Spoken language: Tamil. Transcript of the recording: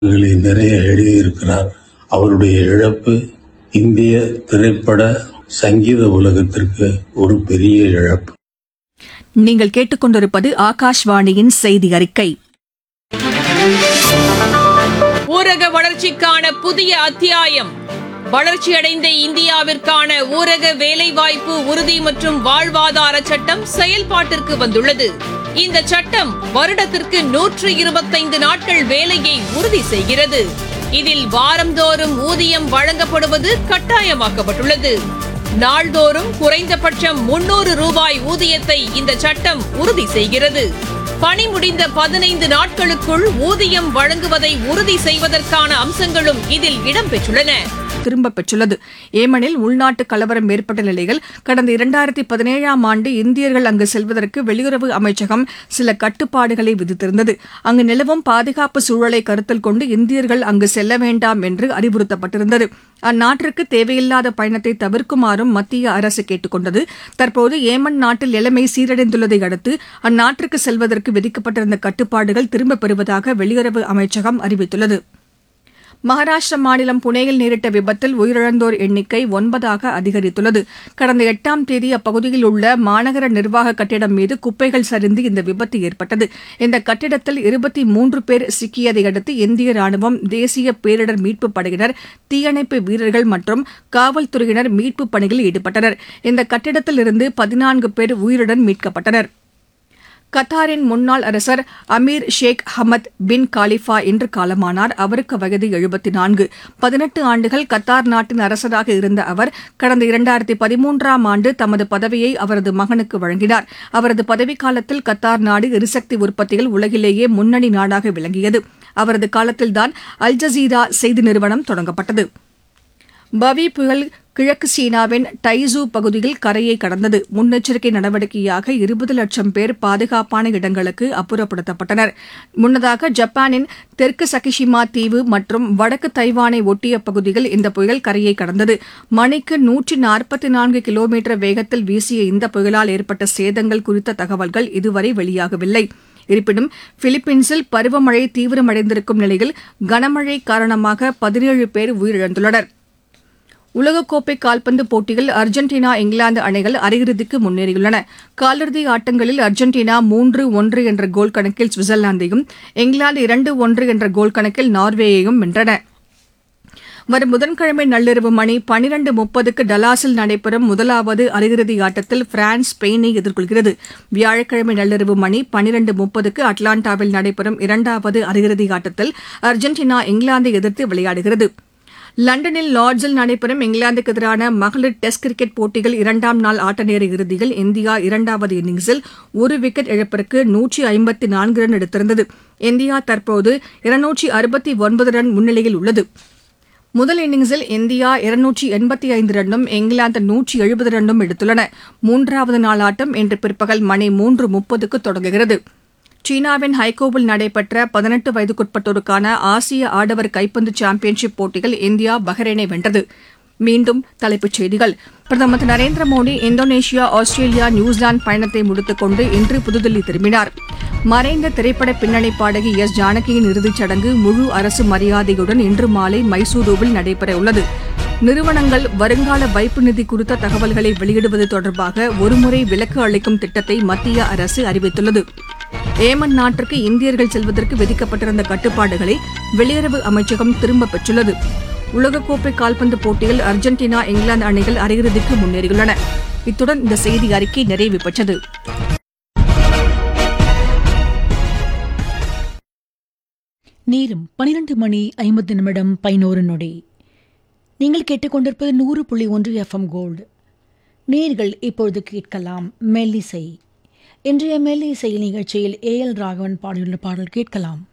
களை நிறைய எழுதியிருக்கிறார் அவருடைய இழப்பு இந்திய திரைப்பட சங்கீத உலகத்திற்கு ஒரு பெரிய இழப்பு நீங்கள் கேட்டுக்கொண்டிருப்பது ஆகாஷ்வாணியின் செய்தி அறிக்கை ஊரக வளர்ச்சிக்கான புதிய அத்தியாயம் வளர்ச்சியடைந்த இந்தியாவிற்கான ஊரக வேலைவாய்ப்பு உறுதி மற்றும் வாழ்வாதார சட்டம் செயல்பாட்டிற்கு வந்துள்ளது இந்த சட்டம் வருடத்திற்கு நூற்று இருபத்தைந்து நாட்கள் வேலையை உறுதி செய்கிறது இதில் வாரந்தோறும் ஊதியம் வழங்கப்படுவது கட்டாயமாக்கப்பட்டுள்ளது நாள்தோறும் குறைந்தபட்சம் முன்னூறு ரூபாய் ஊதியத்தை இந்த சட்டம் உறுதி செய்கிறது பணி முடிந்த பதினைந்து நாட்களுக்குள் ஊதியம் வழங்குவதை உறுதி செய்வதற்கான அம்சங்களும் இதில் இடம்பெற்றுள்ளன திரும்பப் பெற்றுள்ளது ஏமனில் உள்நாட்டு கலவரம் ஏற்பட்ட நிலையில் கடந்த இரண்டாயிரத்தி பதினேழாம் ஆண்டு இந்தியர்கள் அங்கு செல்வதற்கு வெளியுறவு அமைச்சகம் சில கட்டுப்பாடுகளை விதித்திருந்தது அங்கு நிலவும் பாதுகாப்பு சூழலை கருத்தில் கொண்டு இந்தியர்கள் அங்கு செல்ல வேண்டாம் என்று அறிவுறுத்தப்பட்டிருந்தது அந்நாட்டிற்கு தேவையில்லாத பயணத்தை தவிர்க்குமாறும் மத்திய அரசு கேட்டுக் கொண்டது தற்போது ஏமன் நாட்டில் நிலைமை சீரடைந்துள்ளதை அடுத்து அந்நாட்டிற்கு செல்வதற்கு விதிக்கப்பட்டிருந்த கட்டுப்பாடுகள் திரும்பப் பெறுவதாக வெளியுறவு அமைச்சகம் அறிவித்துள்ளது மகாராஷ்டிர மாநிலம் புனேயில் நேரிட்ட விபத்தில் உயிரிழந்தோர் எண்ணிக்கை ஒன்பதாக அதிகரித்துள்ளது கடந்த எட்டாம் தேதி அப்பகுதியில் உள்ள மாநகர நிர்வாக கட்டிடம் மீது குப்பைகள் சரிந்து இந்த விபத்து ஏற்பட்டது இந்த கட்டிடத்தில் இருபத்தி மூன்று பேர் சிக்கியதை அடுத்து இந்திய ராணுவம் தேசிய பேரிடர் மீட்புப் படையினர் தீயணைப்பு வீரர்கள் மற்றும் காவல்துறையினர் மீட்புப் பணியில் ஈடுபட்டனர் இந்த கட்டிடத்தில் இருந்து பதினான்கு பேர் உயிருடன் மீட்கப்பட்டனர் கத்தாரின் முன்னாள் அரசர் Emir Sheikh Hamad bin Khalifa இன்று காலமானார் அவருக்கு வயது எழுபத்தி நான்கு பதினெட்டு ஆண்டுகள் கத்தார் நாட்டின் அரசராக இருந்த அவர் கடந்த இரண்டாயிரத்தி பதிமூன்றாம் ஆண்டு தமது பதவியை அவரது மகனுக்கு வழங்கினார் அவரது பதவிக்காலத்தில் கத்தார் நாடு எரிசக்தி உற்பத்தியில் உலகிலேயே முன்னணி நாடாக விளங்கியது அவரது காலத்தில்தான் அல் ஜசீரா செய்தி நிறுவனம் தொடங்கப்பட்டது பவி புயல் கிழக்கு சீனாவின் டைசூ பகுதியில் கரையை கடந்தது முன்னெச்சரிக்கை நடவடிக்கையாக இருபது லட்சம் பேர் பாதுகாப்பான இடங்களுக்கு அப்புறப்படுத்தப்பட்டனர் முன்னதாக ஜப்பானின் தெற்கு சகிஷிமா தீவு மற்றும் வடக்கு தைவானை ஒட்டிய பகுதியில் இந்த புயல் கரையை கடந்தது மணிக்கு நூற்றி நாற்பத்தி நான்கு கிலோமீட்டர் வேகத்தில் வீசிய இந்த புயலால் ஏற்பட்ட சேதங்கள் குறித்த தகவல்கள் இதுவரை வெளியாகவில்லை இருப்பினும் பிலிப்பீன்ஸில் பருவமழை தீவிரமடைந்திருக்கும் நிலையில் கனமழை காரணமாக பதினேழு பேர் உயிரிழந்துள்ளனர் உலகக்கோப்பை கால்பந்து போட்டியில் அர்ஜென்டினா இங்கிலாந்து அணிகள் அரையிறுதிக்கு முன்னேறியுள்ளன காலிறுதி ஆட்டங்களில் அர்ஜென்டினா மூன்று ஒன்று என்ற கோல் கணக்கில் சுவிட்சர்லாந்தையும் இங்கிலாந்து இரண்டு ஒன்று என்ற கோல் கணக்கில் நார்வேயையும் வென்றன வரும் புதன்கிழமை நள்ளிரவு மணி பனிரண்டு முப்பதுக்கு டலாஸில் நடைபெறும் முதலாவது அரையிறுதி ஆட்டத்தில் பிரான்ஸ் ஸ்பெயினை எதிர்கொள்கிறது வியாழக்கிழமை நள்ளிரவு மணி பனிரண்டு முப்பதுக்கு அட்லாண்டாவில் நடைபெறும் இரண்டாவது அரையிறுதி ஆட்டத்தில் அர்ஜென்டினா இங்கிலாந்தை எதிர்த்து விளையாடுகிறது லண்டனில் லார்ட்ஸில் நடைபெறும் இங்கிலாந்துக்கு எதிரான மகளிர் டெஸ்ட் கிரிக்கெட் போட்டிகள் இரண்டாம் நாள் ஆட்ட நேர இறுதியில் இந்தியா இரண்டாவது இன்னிங்ஸில் ஒரு விக்கெட் இழப்பிற்கு நூற்றி ஐம்பத்தி நான்கு ரன் எடுத்திருந்தது இந்தியா தற்போது இருநூற்றி அறுபத்தி ஒன்பது ரன் முன்னிலையில் உள்ளது முதல் இன்னிங்ஸில் இந்தியா இருநூற்றி எண்பத்தி ஐந்து ரன்னும் இங்கிலாந்து நூற்றி எழுபது ரன்னும் எடுத்துள்ளன மூன்றாவது நாள் ஆட்டம் இன்று பிற்பகல் மணி மூன்று முப்பதுக்கு தொடங்குகிறது சீனாவின் ஹைகோவில் நடைபெற்ற பதினெட்டு வயதுக்குட்பட்டோருக்கான ஆசிய ஆடவர் கைப்பந்து சாம்பியன்ஷிப் போட்டியில் இந்தியா பஹ்ரைனை வென்றது மீண்டும் தலைப்புச் செய்திகள் பிரதமர் திரு Narendra Modi Indonesia Australia New Zealand பயணத்தை முடித்துக் கொண்டு இன்று புதுதில்லி திரும்பினார் மறைந்த திரைப்பட பின்னணி பாடகி எஸ் ஜானகியின் இறுதிச் சடங்கு முழு அரசு மரியாதையுடன் இன்று மாலை மைசூருவில் நடைபெறவுள்ளது நிறுவனங்கள் வருங்கால வைப்பு நிதி குறித்த தகவல்களை வெளியிடுவது தொடர்பாக ஒருமுறை விலக்கு அளிக்கும் திட்டத்தை மத்திய அரசு அறிவித்துள்ளது ஏமன் நாட்டிற்கு இந்தியர்கள் செல்வதற்கு விதிக்கப்பட்டிருந்த கட்டுப்பாடுகளை வெளியுறவு அமைச்சகம் திரும்பப் பெற்றுள்ளது உலகக்கோப்பை கால்பந்து போட்டியில் அர்ஜென்டினா இங்கிலாந்து அணிகள் அரையிறுதிக்கு முன்னேறியுள்ளன இத்துடன் இந்த செய்தி அறிக்கை நிறைவு பெற்றது நேரம் பனிரெண்டு மணி ஐம்பது நிமிடம் பதினோரு நொடி நீங்கள் கேட்டுக்கொண்டிருப்பது நூறு புள்ளி ஒன்று எஃப்எம் கோல்டு நேர்கள் இப்பொழுது கேட்கலாம் மெல்லிசை இன்றைய மெல்லிசை நிகழ்ச்சியில் ஏ எல் ராகவன் பாடியுள்ள பாடல் கேட்கலாம்